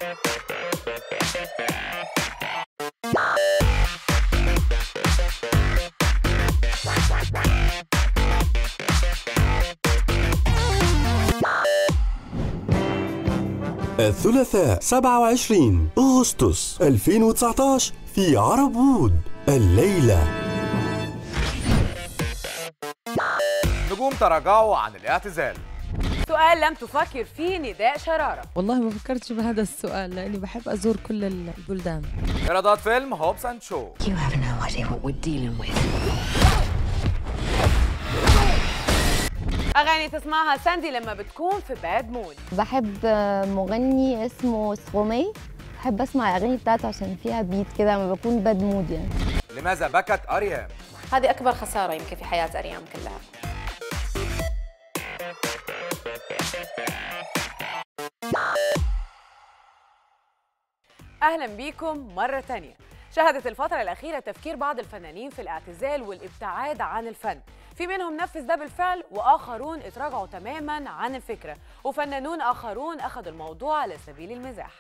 الثلاثاء 27 أغسطس 2019 في عرب وود الليلة نجوم تراجعوا عن الاعتزال سؤال لم تفكر فيه نداء شرارة والله ما فكرتش بهذا السؤال لاني بحب ازور كل البلدان ايرادات فيلم هوبس اند شو You have no idea what we're dealing with. أغاني تسمعها ساندي لما بتكون في باد مود بحب مغني اسمه سخومي بحب اسمع الاغاني بتاعته عشان فيها بيت كده لما بكون باد مود يعني لماذا بكت اريام هذه أكبر خسارة يمكن في حياة أريام كلها أهلا بيكم مرة تانية شهدت الفترة الأخيرة تفكير بعض الفنانين في الاعتزال والابتعاد عن الفن في منهم نفذ ده بالفعل وآخرون اتراجعوا تماما عن الفكرة وفنانون آخرون أخذوا الموضوع على سبيل المزاح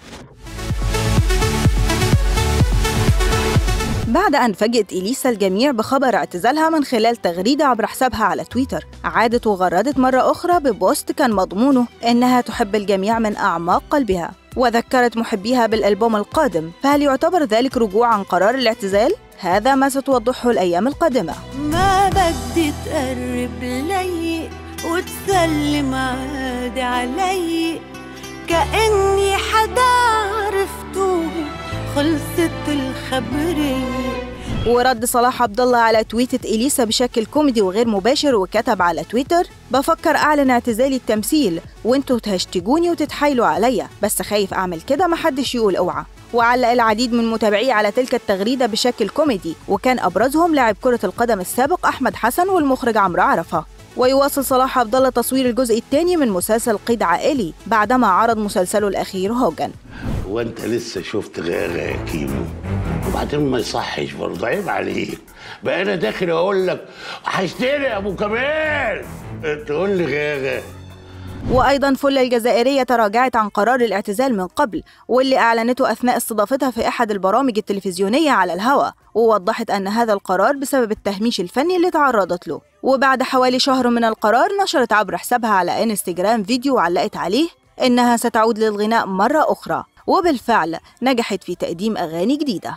بعد أن فاجأت إليسا الجميع بخبر اعتزالها من خلال تغريدة عبر حسابها على تويتر عادت وغردت مرة أخرى ببوست كان مضمونه إنها تحب الجميع من أعماق قلبها وذكرت محبيها بالألبوم القادم فهل يعتبر ذلك رجوع عن قرار الاعتزال؟ هذا ما ستوضحه الأيام القادمة ما بدي تقرب لي وتسلم عادي علي كأني حدا عرفته خلصت الخبرية ورد صلاح عبد الله على تويتة إليسا بشكل كوميدي وغير مباشر وكتب على تويتر بفكر أعلن اعتزالي التمثيل وانتوا تهشتجوني وتتحايلوا عليا بس خايف أعمل كده محدش يقول اوعى وعلق العديد من متابعيه على تلك التغريدة بشكل كوميدي وكان أبرزهم لاعب كرة القدم السابق أحمد حسن والمخرج عمرو عرفة ويواصل صلاح عبد الله تصوير الجزء الثاني من مسلسل قيد عائلي بعدما عرض مسلسله الأخير هوجن وانت لسه شفت غيرها يا كيمو وبعدين ما يصحش برضه عيب عليك بقى انا داخل اقول لك وحشتني يا ابو كمال تقول لي غيرها وأيضا فل الجزائرية تراجعت عن قرار الاعتزال من قبل واللي أعلنته أثناء استضافتها في أحد البرامج التلفزيونية على الهوا ووضحت أن هذا القرار بسبب التهميش الفني اللي تعرضت له وبعد حوالي شهر من القرار نشرت عبر حسابها على انستجرام فيديو وعلقت عليه إنها ستعود للغناء مرة أخرى وبالفعل نجحت في تقديم أغاني جديدة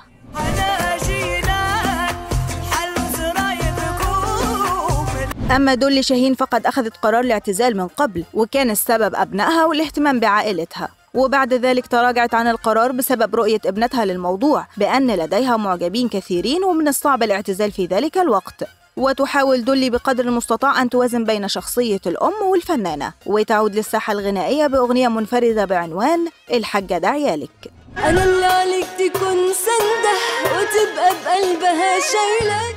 أما دولي شاهين فقد أخذت قرار الاعتزال من قبل وكان السبب أبنائها والاهتمام بعائلتها وبعد ذلك تراجعت عن القرار بسبب رؤية ابنتها للموضوع بأن لديها معجبين كثيرين ومن الصعب الاعتزال في ذلك الوقت وتحاول دولي بقدر المستطاع أن توازن بين شخصية الأم والفنانة وتعود للساحة الغنائية بأغنية منفردة بعنوان الحاجة دعيالك أنا اللي عليك تكون سندة وتبقى بقلبها شايلك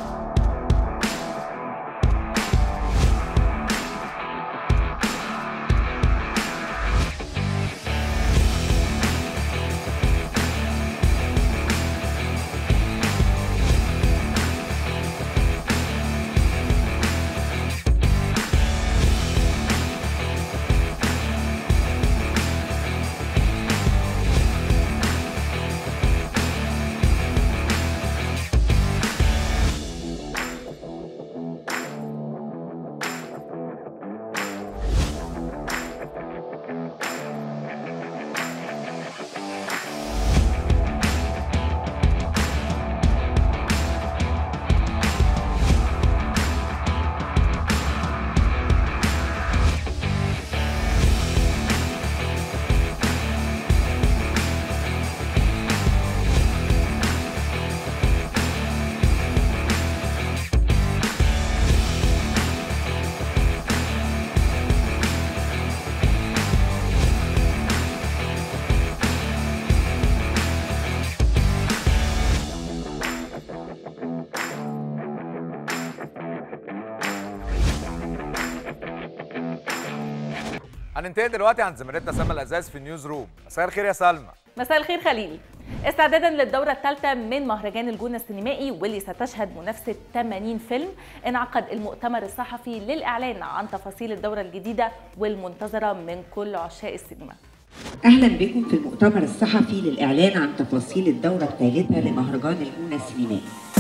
هننتقل دلوقتي عن زميلتنا سلمى الازاز في النيوز روم مساء الخير يا سلمى مساء الخير خليل استعدادا للدورة الثالثة من مهرجان الجونة السينمائي واللي ستشهد منافسة 80 فيلم انعقد المؤتمر الصحفي للإعلان عن تفاصيل الدورة الجديدة والمنتظرة من كل عشاق السينما أهلا بكم في المؤتمر الصحفي للإعلان عن تفاصيل الدورة الثالثة لمهرجان الجونة السينمائي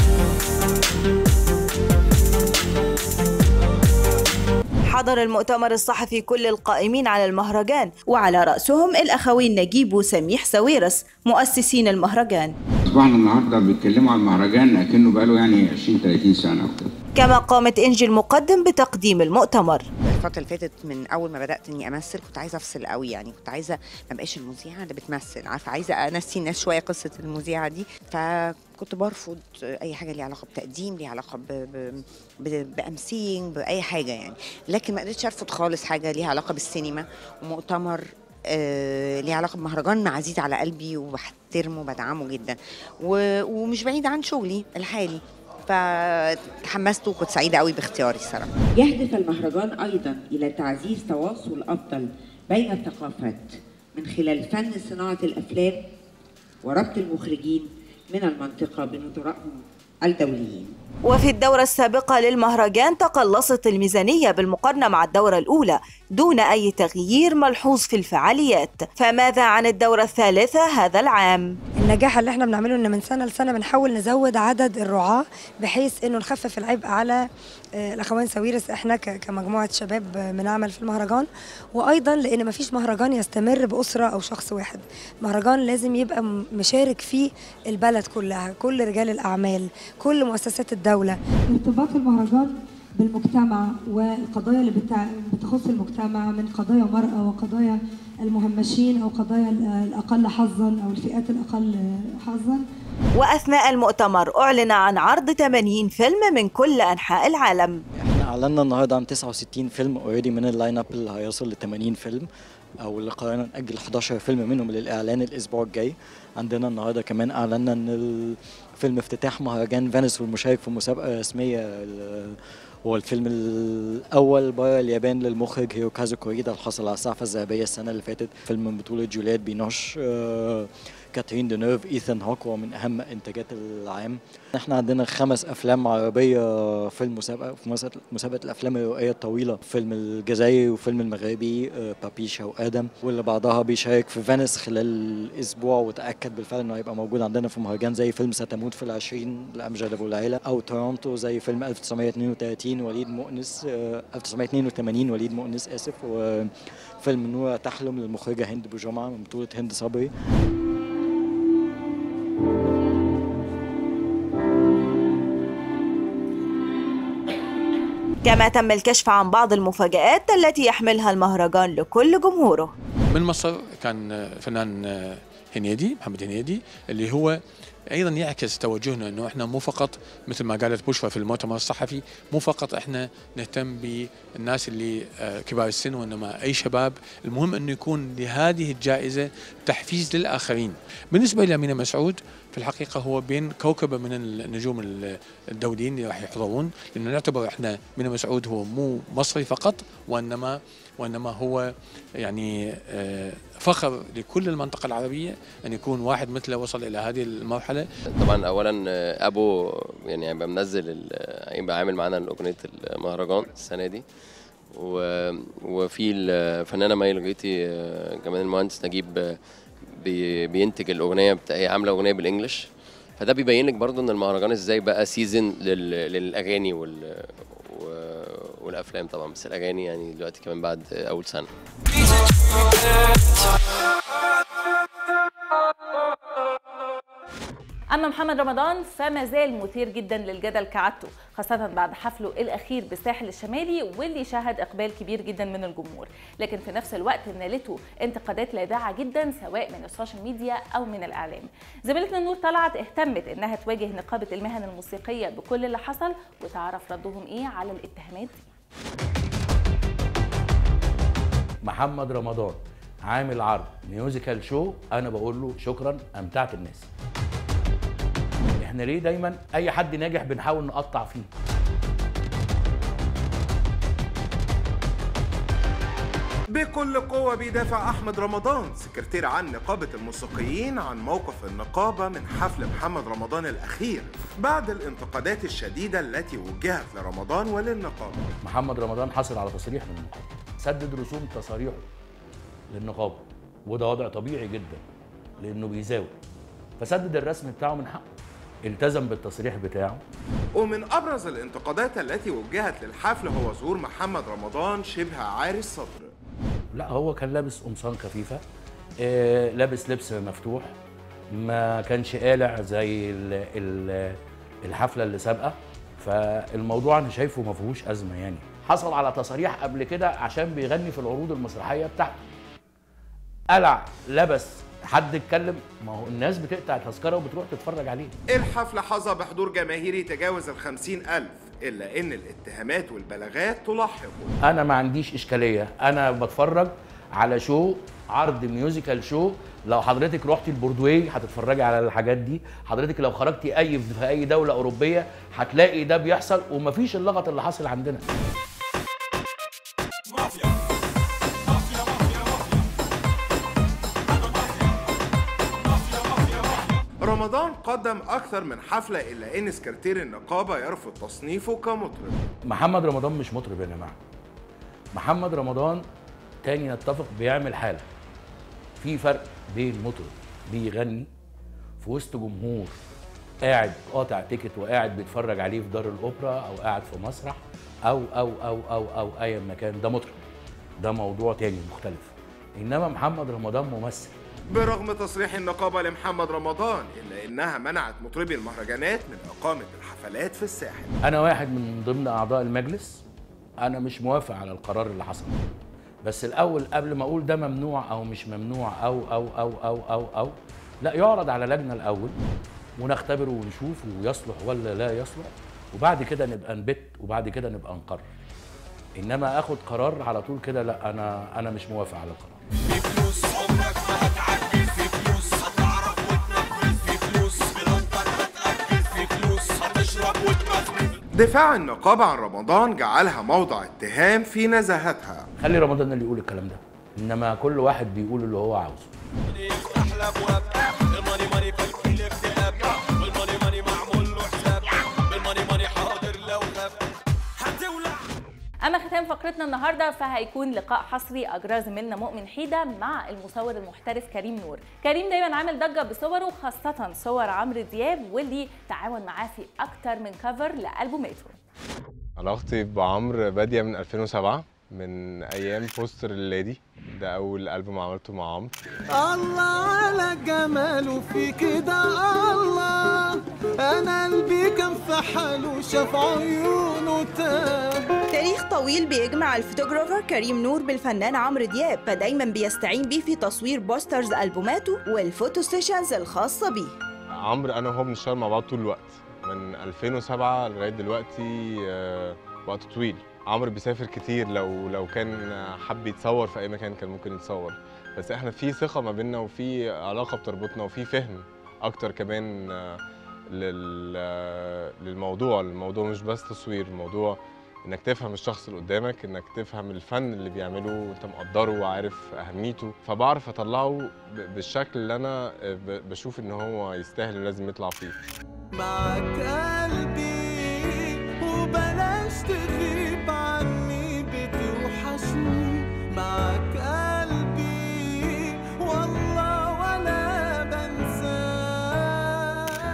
حضر المؤتمر الصحفي كل القائمين على المهرجان وعلى رأسهم الأخوين نجيب وسميح ساويرس مؤسسين المهرجان اصبحنا النهارده بيتكلموا عن المهرجان اكنه بقاله يعني 20 30 سنه وكده كما قامت إنجي المقدم بتقديم المؤتمر الفترة اللي فاتت من أول ما بدأت إني أمثل كنت عايزة أفصل قوي يعني كنت عايزة ما بقاش المذيعة اللي بتمثل عارفة عايزة أنسي الناس شوية قصة المذيعة دي فكنت برفض أي حاجة ليها علاقة بتقديم ليها علاقة ب... ب... ب... بأمسينج بأي حاجة يعني لكن ما قدرتش أرفض خالص حاجة ليها علاقة بالسينما ومؤتمر آه ليه علاقه بمهرجان عزيز على قلبي وبحترمه وبدعمه جدا و... ومش بعيد عن شغلي الحالي فتحمست وكنت سعيده قوي باختياري الصراحه يهدف المهرجان أيضا إلى تعزيز تواصل أفضل بين الثقافات من خلال فن صناعة الأفلام وربط المخرجين من المنطقة بنظرائهم الدوليين وفي الدورة السابقة للمهرجان تقلصت الميزانية بالمقارنة مع الدورة الأولى دون أي تغيير ملحوظ في الفعاليات فماذا عن الدورة الثالثة هذا العام؟ النجاح اللي احنا بنعمله ان من سنه لسنه بنحاول نزود عدد الرعاه بحيث انه نخفف العبء على آه، الاخوان ساويرس احنا ك- كمجموعه شباب آه، بنعمل في المهرجان وايضا لان مفيش مهرجان يستمر باسره او شخص واحد مهرجان لازم يبقى م- مشارك فيه البلد كلها كل رجال الاعمال كل مؤسسات الدوله ارتباط المهرجان بالمجتمع والقضايا اللي بتع... بتخص المجتمع من قضايا مرأة وقضايا المهمشين أو قضايا ال- الأقل حظا أو الفئات الأقل حظا وأثناء المؤتمر أعلن عن عرض 80 فيلم من كل أنحاء العالم احنا اعلنا النهارده عن 69 فيلم اوريدي من اللاين اب اللي هيوصل ل 80 فيلم او اللي قررنا ناجل 11 فيلم منهم للاعلان الاسبوع الجاي عندنا النهارده كمان اعلنا ان الفيلم افتتاح مهرجان فينيس والمشارك في مسابقه رسميه ال- هو الفيلم الاول بره اليابان للمخرج هيروكازو كوريدا اللي حصل على السعفه الذهبيه السنه اللي فاتت فيلم من بطوله جوليات بينوش آه، كاترين دينيرف ايثان هوك هو من اهم انتاجات العام احنا عندنا خمس افلام عربيه في المسابقه في مسابقه مسابقة الافلام الروائيه الطويله فيلم الجزائري وفيلم المغربي آه، بابيشا وادم واللي بعدها بيشارك في فينيس خلال اسبوع وتاكد بالفعل انه هيبقى موجود عندنا في مهرجان زي فيلم ستموت في العشرين لامجد ابو العيله او تورونتو زي فيلم 1932 وليد مؤنس آه، 1982 وليد مؤنس اسف وفيلم نورة تحلم للمخرجه هند بوجمعه من بطوله هند صبري كما تم الكشف عن بعض المفاجآت التي يحملها المهرجان لكل جمهوره من مصر كان فنان هنيدي محمد هنيدي اللي هو ايضا يعكس توجهنا انه احنا مو فقط مثل ما قالت بشرى في المؤتمر الصحفي مو فقط احنا نهتم بالناس اللي آه، كبار السن وانما اي شباب المهم انه يكون لهذه الجائزه تحفيز للاخرين بالنسبه لامينه مسعود في الحقيقه هو بين كوكبه من النجوم ال- الدوليين اللي راح يحضرون لانه نعتبر احنا مينا مسعود هو مو مصري فقط وانما وانما هو يعني آه، فخر لكل المنطقه العربيه ان يكون واحد مثله وصل الى هذه المرحله طبعا اولا آه، ابو يعني هيبقى منزل ال- هيبقى عامل معانا اغنيه المهرجان السنه دي و- وفي الفنانه مي لغيتي آه، كمان المهندس نجيب آه، بي- بينتج الاغنيه بتا... هي عامله اغنيه بالانجلش فده بيبين لك برضو ان المهرجان ازاي بقى سيزون لل... للاغاني وال... و... والافلام طبعا بس الاغاني يعني دلوقتي كمان بعد اول سنه اما محمد رمضان فما زال مثير جدا للجدل كعادته خاصه بعد حفله الاخير بالساحل الشمالي واللي شهد اقبال كبير جدا من الجمهور لكن في نفس الوقت نالته انتقادات لاذعه جدا سواء من السوشيال ميديا او من الاعلام زميلتنا نور طلعت اهتمت انها تواجه نقابه المهن الموسيقيه بكل اللي حصل وتعرف ردهم ايه على الاتهامات دي محمد رمضان عامل عرض ميوزيكال شو انا بقول له شكرا امتعت الناس احنا ليه دايما اي حد ناجح بنحاول نقطع فيه بكل قوة بيدافع أحمد رمضان سكرتير عن نقابة الموسيقيين عن موقف النقابة من حفل محمد رمضان الأخير بعد الانتقادات الشديدة التي وجهت لرمضان وللنقابة محمد رمضان حصل على تصريح من النقابه سدد رسوم تصاريحه للنقابه وده وضع طبيعي جدا لانه بيزاول فسدد الرسم بتاعه من حقه التزم بالتصريح بتاعه ومن أبرز الانتقادات التي وجهت للحفل هو ظهور محمد رمضان شبه عاري الصدر لا هو كان لابس قمصان خفيفه آه لابس لبس مفتوح ما كانش قالع زي ال ال الحفله اللي سابقه فالموضوع انا شايفه ما فيهوش ازمه يعني حصل على تصريح قبل كده عشان بيغني في العروض المسرحيه بتاعته قلع لبس حد اتكلم ما هو الناس بتقطع التذكره وبتروح تتفرج عليه الحفل حظى بحضور جماهيري تجاوز الخمسين ألف إلا إن الاتهامات والبلاغات تلاحقه انا ما عنديش اشكاليه انا بتفرج على شو عرض ميوزيكال شو لو حضرتك رحتي البوردواي هتتفرجي على الحاجات دي حضرتك لو خرجتي اي في اي دوله اوروبيه هتلاقي ده بيحصل ومفيش اللغط اللي حاصل عندنا رمضان قدم أكثر من حفلة إلا إن سكرتير النقابة يرفض تصنيفه كمطرب محمد رمضان مش مطرب يا جماعه محمد رمضان تاني نتفق بيعمل حاله في فرق بين مطرب بيغني في وسط جمهور قاعد قاطع تيكت وقاعد بيتفرج عليه في دار الاوبرا او قاعد في مسرح او او او او او اي مكان ده مطرب ده موضوع تاني مختلف انما محمد رمضان ممثل برغم تصريح النقابة لمحمد رمضان إلا إنها منعت مطربي المهرجانات من إقامة الحفلات في الساحل انا واحد من ضمن اعضاء المجلس انا مش موافق على القرار اللي حصل بس الاول قبل ما اقول ده ممنوع او مش ممنوع او او او او او او لا يعرض على لجنه الاول ونختبره ونشوف ويصلح ولا لا يصلح وبعد كده نبقى نبت وبعد كده نبقى نقرر انما اخد قرار على طول كده لا انا انا مش موافق على القرار فلوس عمرك ما هتعجل في فلوس هتعرف وتنفذ في فلوس بلندر هتأكل في فلوس هتشرب وتمثل دفاع النقابة عن رمضان جعلها موضع اتهام في نزاهتها خلي رمضان اللي يقول الكلام ده انما كل واحد بيقول اللي هو عاوزه يفتح الابواب الماني ماني فك الاكتئاب بالماني ماني معمول له حساب بالماني ماني حاضر لو غاب هتولع اما ختام فقرتنا النهارده فهيكون لقاء حصري اجراه زميلنا مؤمن حيده مع المصور المحترف كريم نور كريم دايما عامل ضجه بصوره خاصه صور عمرو دياب واللي تعاون معاه في اكتر من كفر لالبوماته علاقتي بعمرو بادية من 2007 من أيام بوستر اللادي ده أول ألبوم عملته مع عمرو الله على جماله في كده الله انا قلبي كان في حاله شاف عيونه تاه تاريخ طويل بيجمع الفوتوغرافر كريم نور بالفنان عمرو دياب فدايما بيستعين بيه في تصوير بوسترز ألبوماته والفوتو سيشنز الخاصة بيه عمرو أنا وهو بنشتغل مع بعض طول الوقت من 2007 لغاية دلوقتي آه، وقت طويل عمرو بيسافر كتير لو لو كان حب يتصور في أي مكان كان ممكن يتصور بس احنا في ثقة ما بيننا وفي علاقة بتربطنا وفي فهم أكتر كمان آه، لل آه، للموضوع الموضوع مش بس تصوير الموضوع انك تفهم الشخص اللي قدامك انك تفهم الفن اللي بيعمله وانت مقدره وعارف اهميته فبعرف اطلعه ب- بالشكل اللي انا ب- بشوف ان هو يستاهل ولازم يطلع فيه معاك قلبي وبلاش تغيب عني بتوحشني معاك قلبي والله ولا بنساك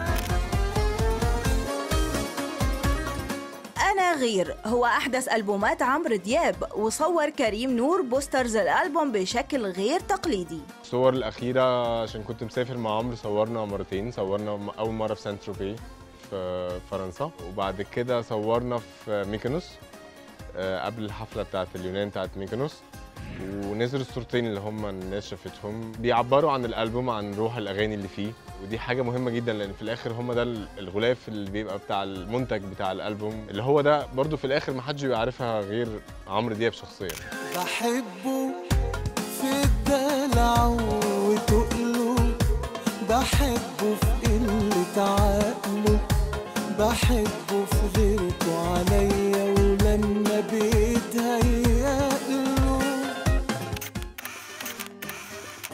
أنا غير هو أحدث ألبومات عمرو دياب وصور كريم نور بوسترز الألبوم بشكل غير تقليدي الصور الأخيرة عشان كنت مسافر مع عمرو صورنا مرتين صورنا م- أول مرة في سانت تروبي في فرنسا وبعد كده صورنا في ميكونوس آه، قبل الحفلة بتاعت اليونان بتاعت ميكونوس ونزلوا الصورتين اللي هم الناس شافتهم بيعبروا عن الألبوم عن روح الأغاني اللي فيه ودي حاجة مهمة جدا لأن في الآخر هم ده ال- الغلاف اللي بيبقى بتاع المنتج بتاع الألبوم اللي هو ده برضو في الآخر محدش بيبقى عارفها غير عمرو دياب شخصيا بحبه في الدلع وتقله بحبه في قلة عقله بحبه في غيرته عليا ولما بيتهيأله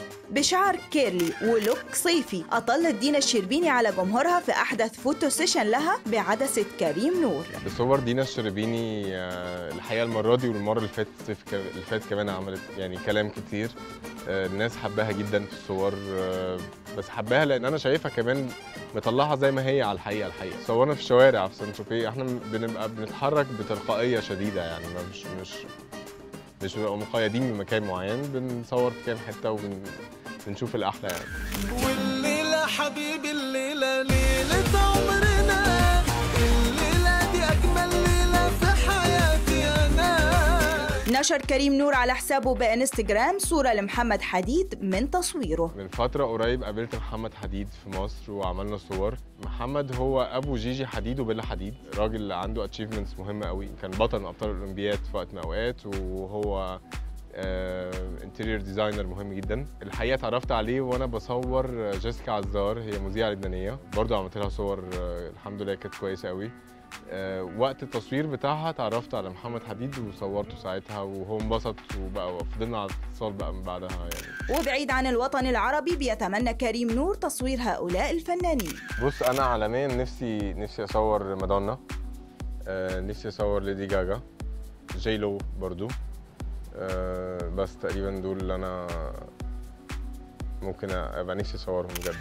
بشعر كيرلي ولوك صيفي أطلت دينا الشربيني على جمهورها في أحدث فوتو سيشن لها بعدسة كريم نور بصور دينا الشربيني آه، الحقيقه المره دي والمره اللي فاتت الصيف ك- اللي فات كمان عملت يعني كلام كتير آه، الناس حباها جدا في الصور آه، بس حباها لان انا شايفها كمان مطلعها زي ما هي على الحقيقه الحقيقه صورنا في الشوارع في سان تروبيه احنا بنبقى بنتحرك بتلقائيه شديده يعني ما مش مش مش بنبقى مقيدين بمكان معين بنصور في كام حته وبنشوف الاحلى يعني والليلة حبيبي الليلة ليلة عمرنا الليلة دي أجمل ليلة في حياتي أنا نشر كريم نور على حسابه بانستجرام صورة لمحمد حديد من تصويره من فترة قريب قابلت محمد حديد في مصر وعملنا صور محمد هو أبو جيجي حديد وبيلا حديد راجل عنده اتشيفمنتس مهمة قوي كان بطل من أبطال الأولمبياد في وقت من الأوقات وهو انتيريور ديزاينر مهم جدا الحقيقة اتعرفت عليه وأنا بصور جيسيكا عزار هي مذيعة لبنانية برضو عملت لها صور آه، الحمد لله كانت كويسة قوي آه، وقت التصوير بتاعها اتعرفت على محمد حديد وصورته ساعتها وهو انبسط وبقى فضلنا على اتصال بقى من بعدها يعني وبعيد عن الوطن العربي بيتمنى كريم نور تصوير هؤلاء الفنانين بص انا عالميا نفسي نفسي اصور مادونا آه نفسي اصور ليدي جاجا جي لو برضو آه بس تقريبا دول اللي انا ممكن ابقى نفسي اصورهم بجد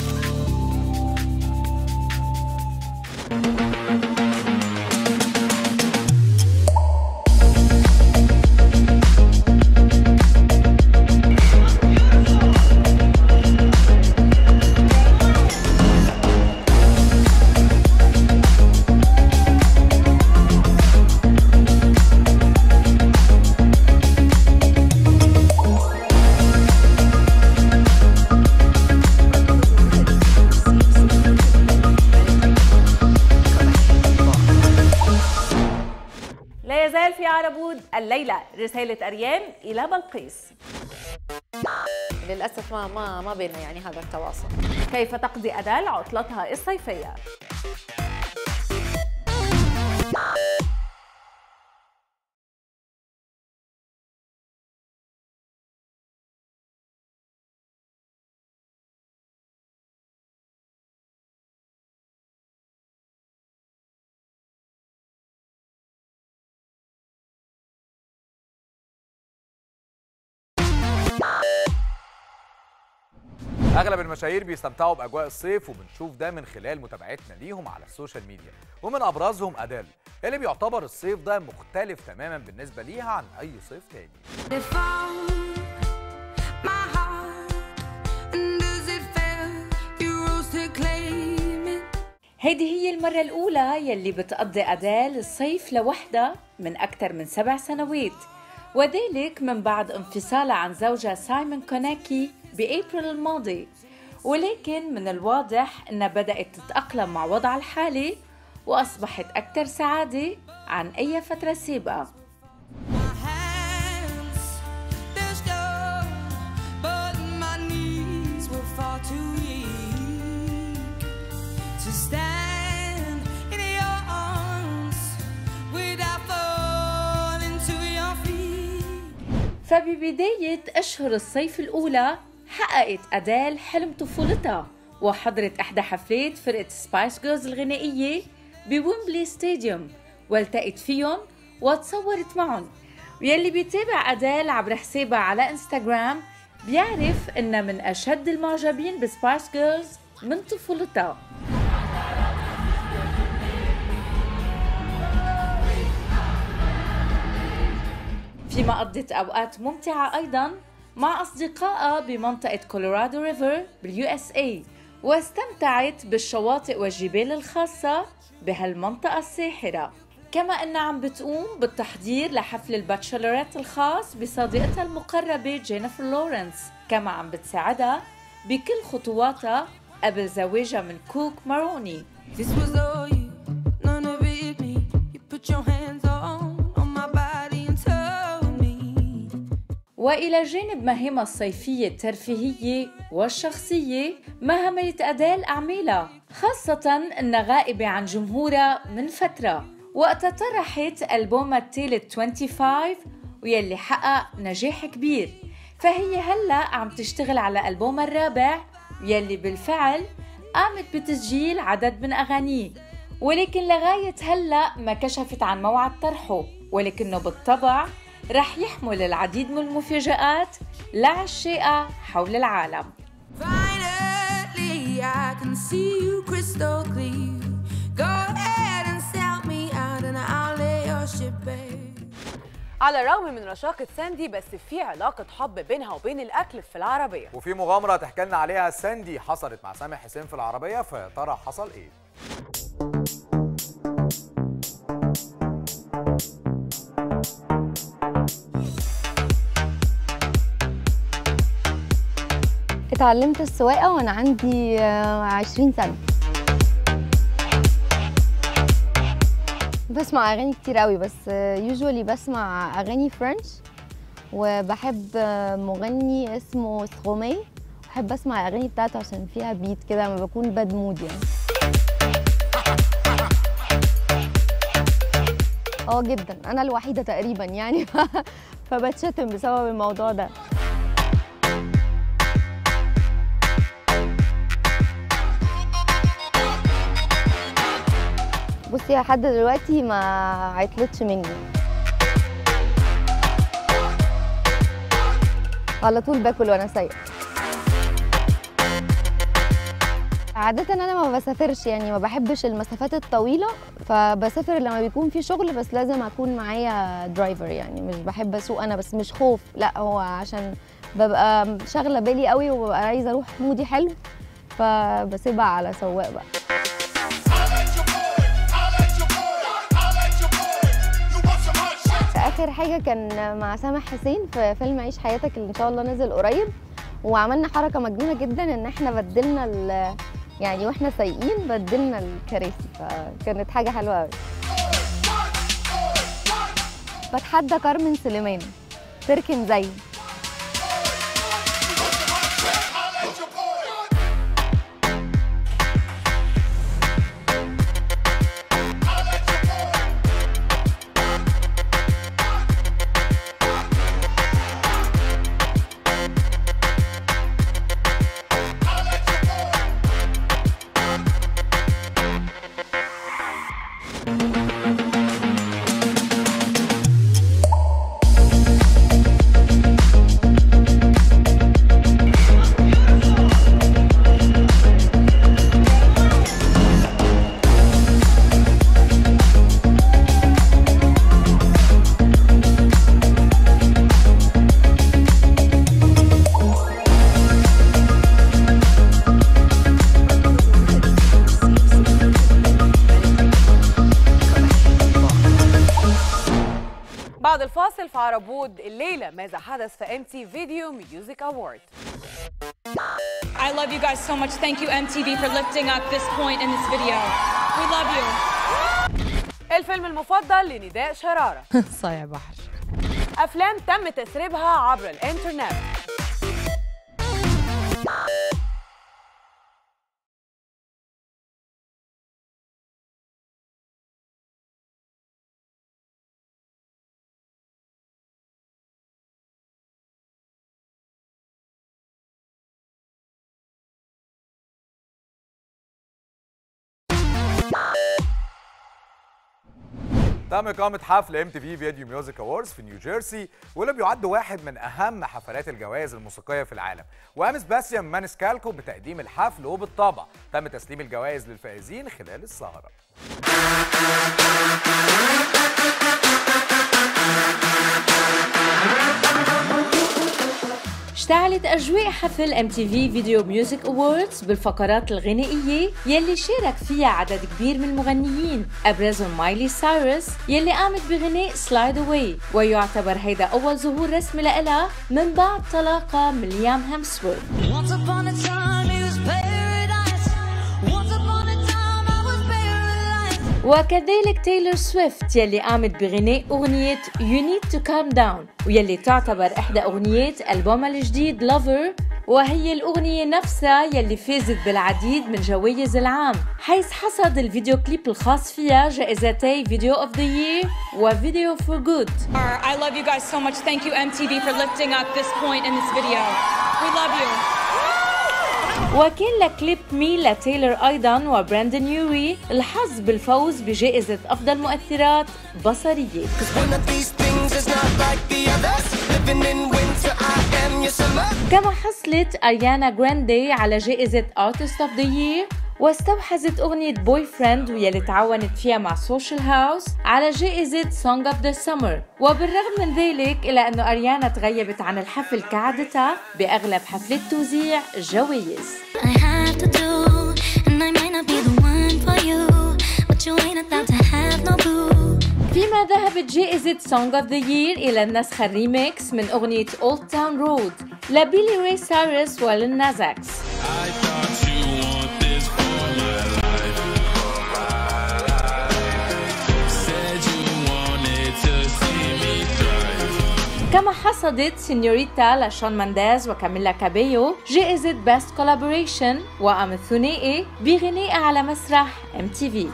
لا يزال في عنبود الليلة رسالة أريان إلى بلقيس للاسف ما ما ما بيننا يعني هذا التواصل كيف تقضي أدال عطلتها الصيفية اغلب المشاهير بيستمتعوا باجواء الصيف وبنشوف ده من خلال متابعتنا ليهم على السوشيال ميديا ومن ابرزهم ادال اللي بيعتبر الصيف ده مختلف تماما بالنسبه ليها عن اي صيف تاني هيدي هي المرة الأولى يلي بتقضي أدال الصيف لوحدها من أكثر من سبع سنوات وذلك من بعد انفصالها عن زوجها سايمون كوناكي بأبريل الماضي ولكن من الواضح أنها بدأت تتأقلم مع وضعها الحالي وأصبحت أكثر سعادة عن أي فترة سابقة But my knees were far too weak to stand in your arms without falling to your feet. فببداية أشهر الصيف الأولى حققت أدال حلم طفولتها وحضرت إحدى حفلات فرقة سبايس جيرلز الغنائية بويمبلي ستاديوم والتقت فيهم وتصورت معهم ويلي بيتابع أدال عبر حسابها على انستغرام بيعرف إنها من أشد المعجبين بسبايس جيرلز من طفولتها فيما قضت أوقات ممتعة أيضا مع أصدقائها بمنطقة كولورادو ريفر باليو اس اي واستمتعت بالشواطئ والجبال الخاصة بهالمنطقة الساحرة كما أنها عم بتقوم بالتحضير لحفل الباتشلورات الخاص بصديقتها المقربة جينيفر لورنس كما عم بتساعدها بكل خطواتها قبل زواجها من كوك ماروني This was all you, none of it me. You put your hands on, on my body and told me. وإلى جانب مهامها الصيفية الترفيهية والشخصية ما هملت أدال أعمالها خاصة أنها غائبة عن جمهورها من فترة وقتها طرحت ألبومها الثالث 25 ويلي حقق نجاح كبير فهي هلا عم تشتغل على ألبومها الرابع يلي بالفعل قامت بتسجيل عدد من أغانيه ولكن لغاية هلا ما كشفت عن موعد طرحه ولكنه بالطبع رح يحمل العديد من المفاجآت لعشاقها حول العالم Finally, I can see you crystal clear. Go ahead and sell me out, and I'll lay your ship bare. على الرغم من رشاقة ساندي بس في علاقة حب بينها وبين الأكل في العربية وفي مغامره تحكي لنا عليها ساندي حصلت مع سامح حسين في العربيه فيا ترى حصل ايه اتعلمت السواقة وأنا عندي آه، 20 سنة بسمع أغاني كتير قوي بس يوجوالي بسمع أغاني فرنش وبحب آه، مغني اسمه سترومي بحب أسمع الأغاني بتاعته عشان فيها بيت كده لما بكون باد مود يعني اه جدا أنا الوحيدة تقريبا يعني فبتشتم بسبب الموضوع ده بصي لحد دلوقتي ما عطلتش مني على طول باكل وانا سايقه عادة أنا ما بسافرش يعني ما بحبش المسافات الطويلة فبسافر لما بيكون في شغل بس لازم أكون معايا درايفر يعني مش بحب أسوق أنا بس مش خوف لا هو عشان ببقى شاغلة بالي قوي وببقى عايزة أروح مودي حلو فبسيبها على سواق بقى اخر حاجه كان مع سامح حسين في فيلم عيش حياتك اللي ان شاء الله نازل قريب وعملنا حركه مجنونه جدا ان احنا بدلنا ال- يعني واحنا سايقين بدلنا الكراسي فكانت حاجه حلوه قوي بتحدى كارمن سليمان تركن زي بعد الفاصل في عربود الليلة ماذا حدث في ام تي فيديو ميوزك اوورد I love you guys so much. Thank you, MTV, for lifting up this point in this video. We love you. الفيلم المفضل لنداء شرارة صايع بحر أفلام تم تسريبها عبر الإنترنت تم إقامة حفل ام تي في فيديو ميوزك اووردز في نيوجيرسي واللي بيعد واحد من أهم حفلات الجوائز الموسيقية في العالم وقام سباستيان مانسكالكو بتقديم الحفل وبالطبع تم تسليم الجوائز للفائزين خلال السهرة اشتعلت أجواء حفل ام تي في فيديو ميوزك أووردز بالفقرات الغنائية يلي شارك فيها عدد كبير من المغنيين أبرزهم مايلي سايرس يلي قامت بغناء سلايد أواي ويعتبر هيدا أول ظهور رسمي لها من بعد طلاقها من ليام هامسورث Once upon a time it was paradise. Once upon a time I was paralyzed. وكذلك تايلور سويفت يلي قامت بغناء أغنية You Need to Calm Down ويلي تعتبر إحدى أغنيات ألبومها الجديد Lover وهي الأغنية نفسها يلي فازت بالعديد من جوائز العام حيث حصد الفيديو كليب الخاص فيها جائزتي فيديو اوف ذا يير وفيديو فور جود I love you guys so much. Thank you, MTV, for lifting up this point in this video. We love you. وكان لكليب مي لتايلر أيضا وبراندن يوري الحظ بالفوز بجائزة أفضل مؤثرات بصرية One of these things is not like the others. Living in winter, I am your summer. كما حصلت أريانا جراندي على جائزة Artist of the Year واستوحزت أغنية بوي فريند واللي تعاونت فيها مع سوشيال هاوس على جائزة Song of the Summer وبالرغم من ذلك إلا أنه أريانا تغيبت عن الحفل كعادتها بأغلب حفلات توزيع جوائز I have to do, and I might not be the one for you, but you ain't about to have no boo. فيما ذهبت جائزة Song of the Year إلى النسخة الريميكس من أغنية Old Town Road لبيلي ري سايرس وللنازاكس كما حصدت سينيوريتا لشون مانديز وكاميلا كابيو جائزة بيست كولابوريشن وقام الثنائي بغناء على مسرح ام تي في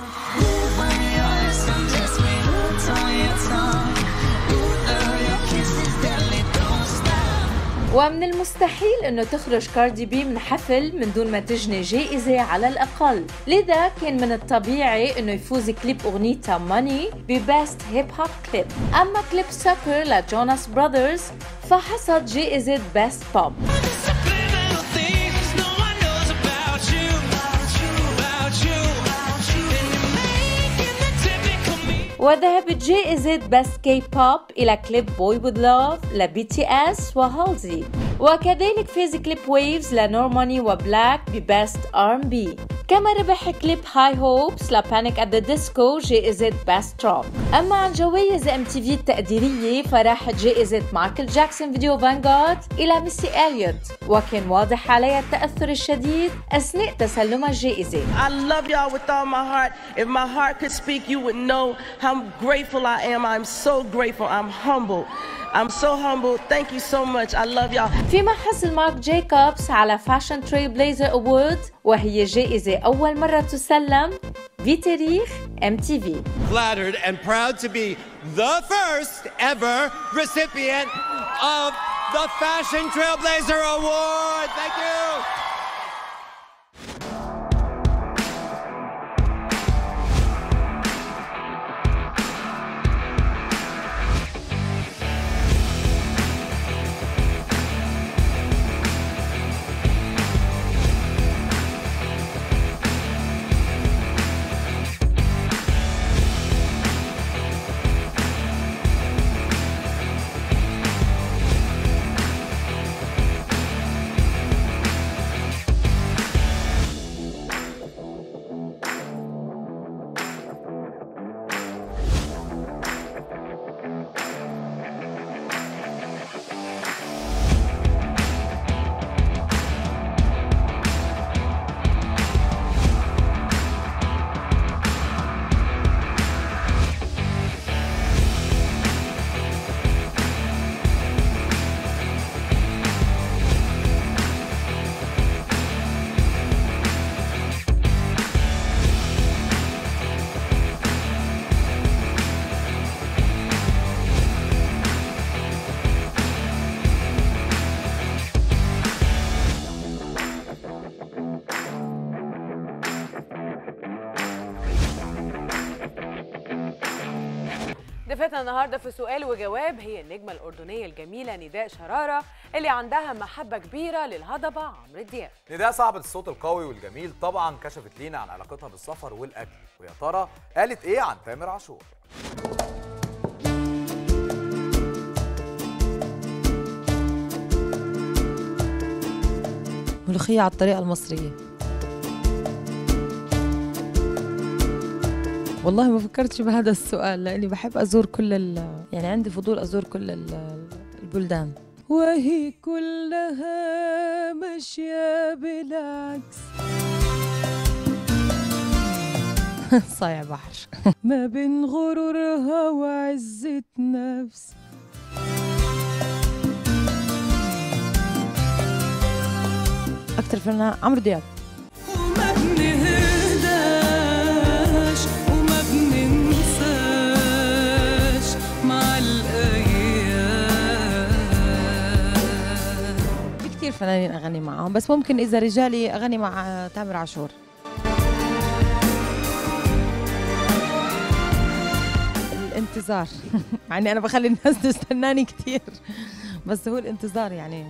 ومن المستحيل انه تخرج كاردي بي من حفل من دون ما تجني جائزة على الاقل لذا كان من الطبيعي انه يفوز كليب اغنيتها ماني ببيست هيب هوب كليب اما كليب سكر لجوناس براذرز فحصد جائزة بيست بوب وذهبت جائزة بيست كي بوب إلى كليب بوي وذ لاف لبي تي اس وهالزي وكذلك فاز كليب ويفز لنورماني وبلاك ببيست ار ام بي كما ربح كليب هاي هوبس لبانيك ات ذا ديسكو جائزة بيست روك أما عن جوائز ام تي في التقديرية فراحت جائزة مايكل جاكسون فيديو فانغارد إلى ميسي إليوت وكان واضح عليها التأثر الشديد أثناء تسلمها الجائزة I love y'all with all my heart. If my heart could speak, you would know how grateful I am. I'm so grateful. I'm humble. I'm so humble. Thank you so much. I love y'all. فيما حصل مارك جايكوبس على فاشن تري بليزر أوورد وهي جائزة أول مرة تسلم بتاريخ ام تي في flattered and proud to be the first ever recipient of the Fashion Trailblazer Award. Thank you. ضيفتنا النهارده في سؤال وجواب هي النجمه الاردنيه الجميله نداء شراره اللي عندها محبه كبيره للهضبه عمرو دياب نداء صاحبة الصوت القوي والجميل طبعا كشفت لينا عن علاقتها بالسفر والاكل ويا ترى قالت ايه عن تامر عاشور ملوخية على الطريقة المصرية والله ما فكرتش بهذا السؤال لأني بحب أزور كل ال يعني عندي فضول أزور كل ال- البلدان وهي كلها ماشية بالعكس صايع بحر ما بين غرورها وعزة نفس بختلف عنها عمرو دياب ما بنهداش وما بننساش مع الأيام في كثير فنانين اغني معهم بس ممكن اذا رجالي اغني مع آه، تامر عاشور الانتظار مع اني انا بخلي الناس تستناني كثير بس هو الانتظار يعني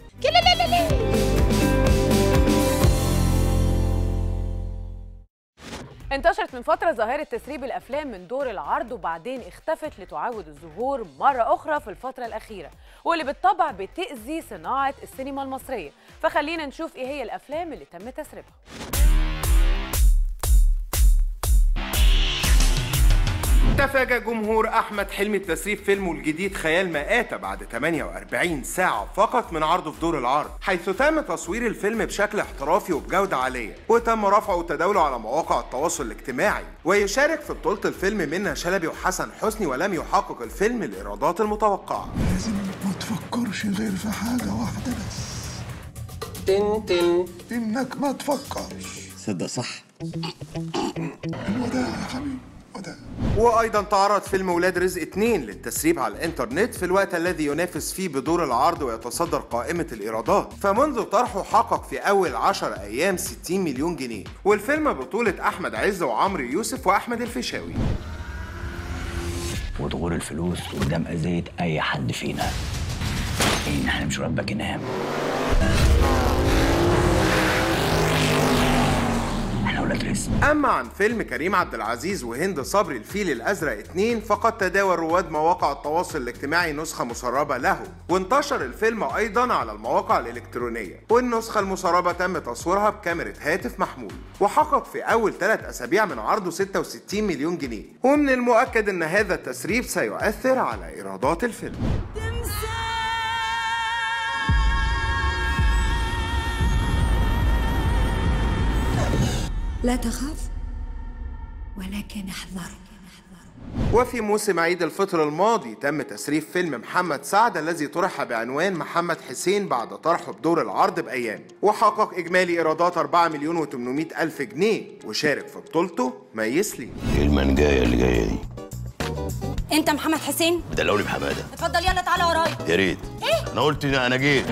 انتشرت من فترة ظاهرة تسريب الأفلام من دور العرض وبعدين اختفت لتعاود الظهور مرة أخرى في الفترة الأخيرة واللي بالطبع بتأذي صناعة السينما المصرية فخلينا نشوف إيه هي الأفلام اللي تم تسريبها تفاجأ جمهور أحمد حلمي بتسريب فيلمه الجديد خيال ما آتى بعد 48 ساعة فقط من عرضه في دور العرض حيث تم تصوير الفيلم بشكل احترافي وبجودة عالية وتم رفعه وتداوله على مواقع التواصل الاجتماعي ويشارك في بطولة الفيلم منى شلبي وحسن حسني ولم يحقق الفيلم الإيرادات المتوقعة ما تفكرش غير في حاجة واحدة بس تن إنك ما تفكرش صدق صح الوداع يا حبيبي وايضا تعرض فيلم ولاد رزق 2 للتسريب على الانترنت في الوقت الذي ينافس فيه بدور العرض ويتصدر قائمة الايرادات فمنذ طرحه حقق في اول 10 ايام 60 مليون جنيه والفيلم بطولة احمد عز وعمرو يوسف واحمد الفيشاوي وتغور الفلوس قدام أذية أي حد فينا إن إحنا مش ربك ينام إحنا ولاد رزق اما عن فيلم كريم عبد العزيز وهند صبري الفيل الازرق 2 فقد تداول رواد مواقع التواصل الاجتماعي نسخة مسربة له وانتشر الفيلم ايضا على المواقع الالكترونية والنسخة المسربة تم تصويرها بكاميرا هاتف محمول وحقق في اول ثلاث اسابيع من عرضه 66 مليون جنيه ومن المؤكد ان هذا التسريب سيؤثر على ايرادات الفيلم لا تخاف ولكن احذر وفي موسم عيد الفطر الماضي تم تسريب فيلم محمد سعد الذي طرح بعنوان محمد حسين بعد طرحه بدور العرض بأيام وحقق إجمالي إيرادات 4 مليون و800 ألف جنيه وشارك في بطولته ميس لي إيه المنجاية اللي جاية دي انت محمد حسين دلعوني بحمادة اتفضل يلا تعالى ورايا يا ريت ايه أنا قلت إن أنا جيت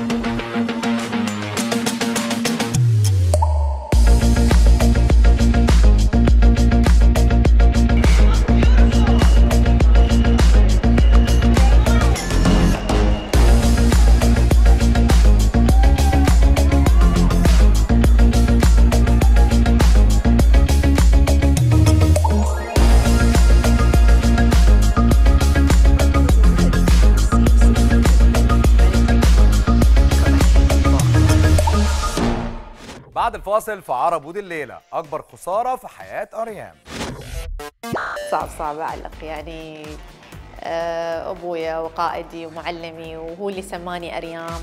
بعد الفاصل في عربود الليله اكبر خساره في حياه اريام صعب صعب أعلق يعني آه، أبويا وقائدي ومعلمي وهو اللي سماني أريام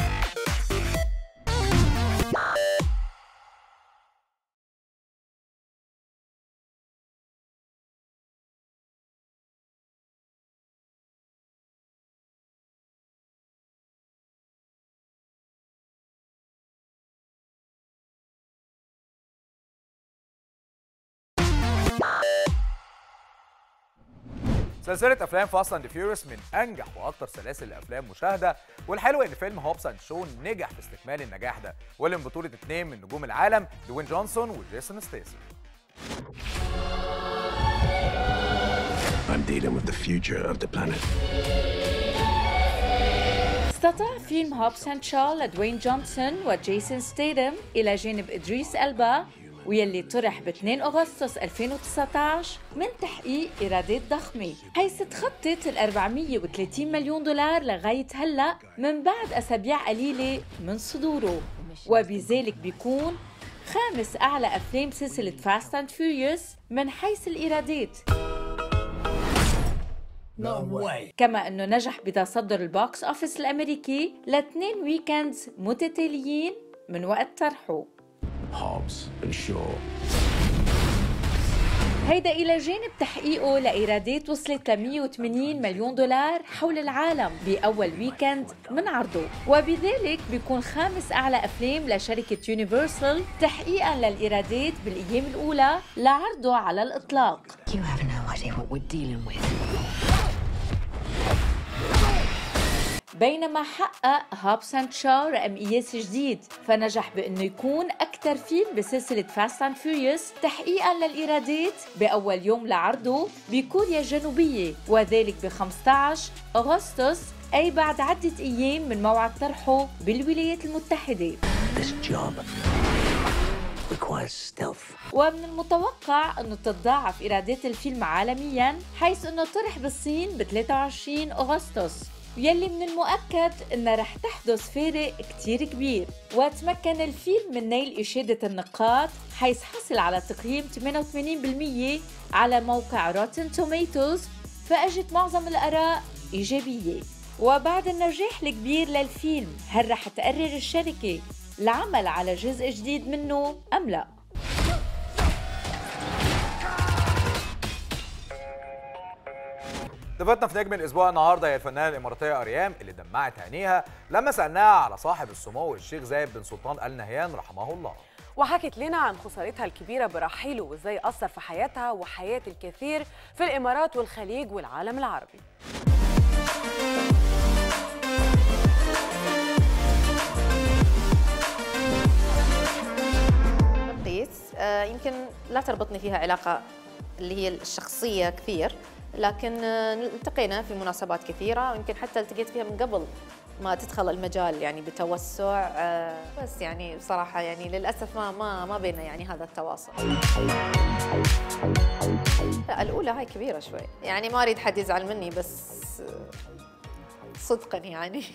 سلسله افلام فاست اند فيوريوس من انجح واكثر سلاسل الافلام مشاهده والحلو ان فيلم هوبس اند شون نجح في استكمال النجاح ده واللي من بطوله اثنين من نجوم العالم دوين جونسون وجيسون ستيسي I'm dealing with the future of the planet. استطاع فيلم هوبس اند شو لدوين جونسون وجيسون ستيدم إلى جانب إدريس ألبا ويلي طرح ب 2 أغسطس 2019 من تحقيق إيرادات ضخمة حيث تخطت ال 430 مليون دولار لغاية هلأ من بعد أسابيع قليلة من صدوره وبذلك بيكون خامس أعلى أفلام سلسلة فاست أند فيوريوس من حيث الإيرادات كما انه نجح بتصدر البوكس اوفيس الامريكي لاثنين ويكندز متتاليين من وقت طرحه Hobbs and Shaw. هيدا إلى جانب تحقيقه لإيرادات وصلت ل 180 مليون دولار حول العالم بأول ويكند من عرضه وبذلك بيكون خامس أعلى أفلام لشركة يونيفرسال تحقيقا للإيرادات بالأيام الأولى لعرضه على الإطلاق You have no idea what we're dealing with. بينما حقق هابس اند شا رقم قياس جديد فنجح بانه يكون اكثر فيلم بسلسله فاست اند فيوريوس تحقيقا للايرادات باول يوم لعرضه بكوريا الجنوبيه وذلك ب 15 اغسطس اي بعد عده ايام من موعد طرحه بالولايات المتحده This job requires stealth. ومن المتوقع انه تتضاعف ايرادات الفيلم عالميا حيث انه طرح بالصين ب 23 اغسطس يلي من المؤكد انها رح تحدث فارق كتير كبير وتمكن الفيلم من نيل اشادة النقاد حيث حصل على تقييم 88% على موقع روتن توميتوز فاجت معظم الاراء ايجابية وبعد النجاح الكبير للفيلم هل رح تقرر الشركة العمل على جزء جديد منه ام لا؟ ضيفتنا في نجم الاسبوع النهارده هي الفنانه الاماراتيه اريام اللي دمعت عينيها لما سالناها على صاحب السمو الشيخ زايد بن سلطان ال نهيان رحمه الله وحكت لنا عن خسارتها الكبيرة برحيله وازاي أثر في حياتها وحياة الكثير في الإمارات والخليج والعالم العربي قيس آه، يمكن لا تربطني فيها علاقة اللي هي الشخصية كثير لكن آه، التقينا في مناسبات كثيرة ويمكن حتى التقيت فيها من قبل ما تدخل المجال يعني بتوسع آه، بس يعني بصراحة يعني للأسف ما ما ما بيننا يعني هذا التواصل لا الأولى هاي كبيرة شوي يعني ما أريد حد يزعل مني بس آه، صدقا يعني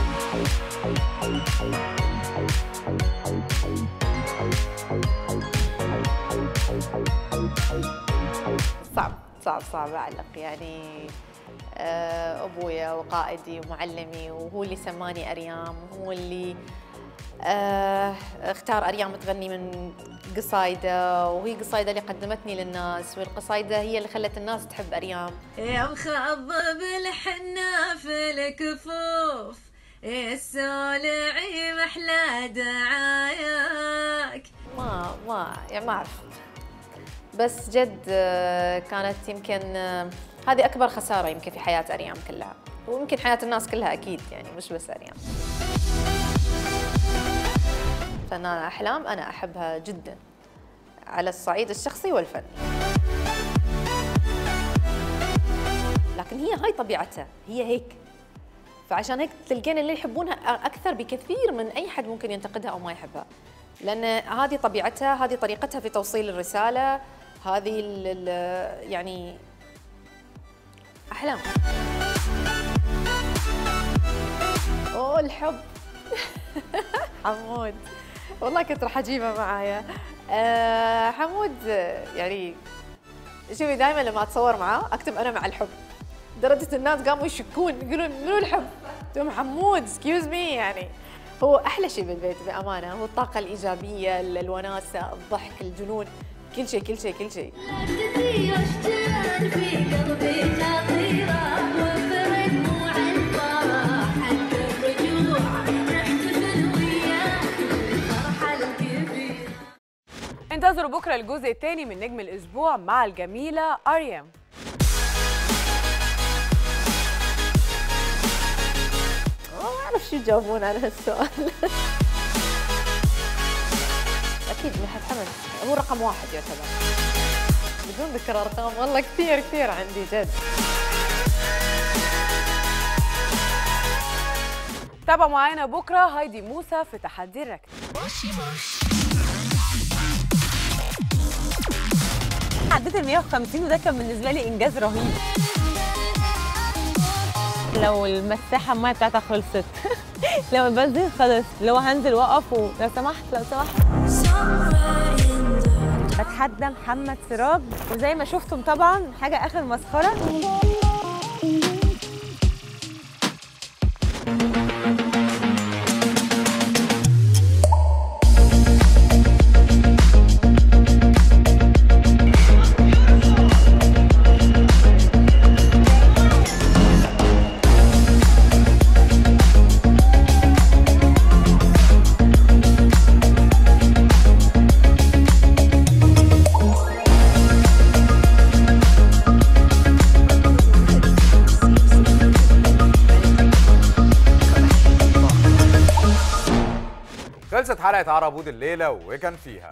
صعب صعب صعب أعلق يعني آه، أبويا وقائدي ومعلمي وهو اللي سماني أريام هو اللي آه، اختار أريام تغني من قصايدة وهي قصايدة اللي قدمتني للناس والقصايدة هي اللي خلت الناس تحب أريام يا مخضب الحنا في الكفوف السولعي محلى دعاياك ما ما يعني ما أعرف بس جد آه، كانت يمكن آه، هذه أكبر خسارة يمكن في حياة أريام كلها ويمكن حياة الناس كلها أكيد يعني مش بس أريام فنانة أحلام أنا أحبها جدا على الصعيد الشخصي والفني لكن هي هاي طبيعتها هي هيك فعشان هيك تلقين اللي يحبونها أكثر بكثير من أي حد ممكن ينتقدها أو ما يحبها لأن هذه طبيعتها هذه طريقتها في توصيل الرسالة هذه ال ال يعني أحلام أوه الحب حمود والله كنت راح أجيبه معايا أه حمود آه، يعني شوفي دائما لما أتصور معاه أكتب أنا مع الحب درجة الناس قاموا يشكون يقولون منو الحب؟ قلت لهم حمود اكسكيوز مي يعني هو أحلى شيء بالبيت بأمانة هو الطاقة الإيجابية الوناسة الضحك الجنون كل شيء كل شيء كل شيء انتظروا بكرة الجزء الثاني من نجم الأسبوع مع الجميلة أريم ما أعرف شو يجاوبون على هالسؤال أكيد مدحت حمد هو رقم واحد يعتبر بدون ذكر أرقام والله كثير كثير عندي جد تابعوا معانا بكرة هايدي موسى في تحدي الركض عديت ال 150 وده كان بالنسبه لي انجاز رهيب لو المساحه الميه بتاعتها خلصت لو البنزين خلص لو هنزل واقف لو سمحت لو سمحت بتحدى محمد سراج وزي ما شفتم طبعا حاجه اخر مسخره حلقه عربود الليله وكان فيها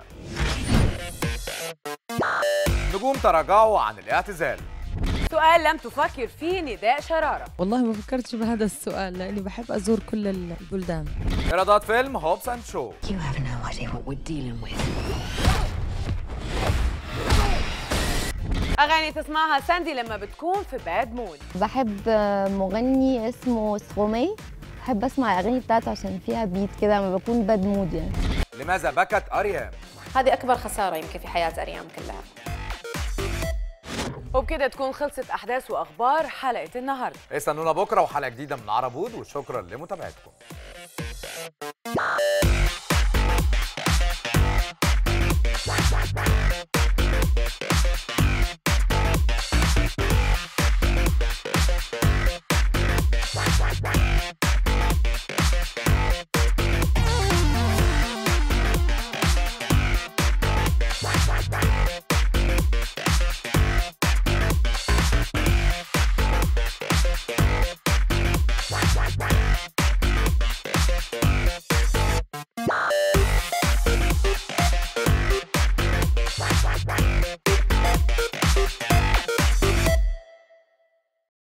نجوم تراجعوا عن الاعتزال سؤال لم تفكر فيه نداء شرارة والله ما فكرتش بهذا السؤال لاني بحب ازور كل البلدان ايرادات فيلم هوبس اند شو You have no idea what we're dealing with. أغاني تسمعها ساندي لما بتكون في باد مود بحب مغني اسمه سخومي بحب اسمع الاغاني بتاعته عشان فيها بيت كده لما بكون باد مود يعني لماذا بكت اريام هذه اكبر خساره يمكن في حياه اريام كلها وبكده تكون خلصت أحداث وأخبار حلقة النهاردة استنونا بكره وحلقه جديده من عربود وشكرا لمتابعتكم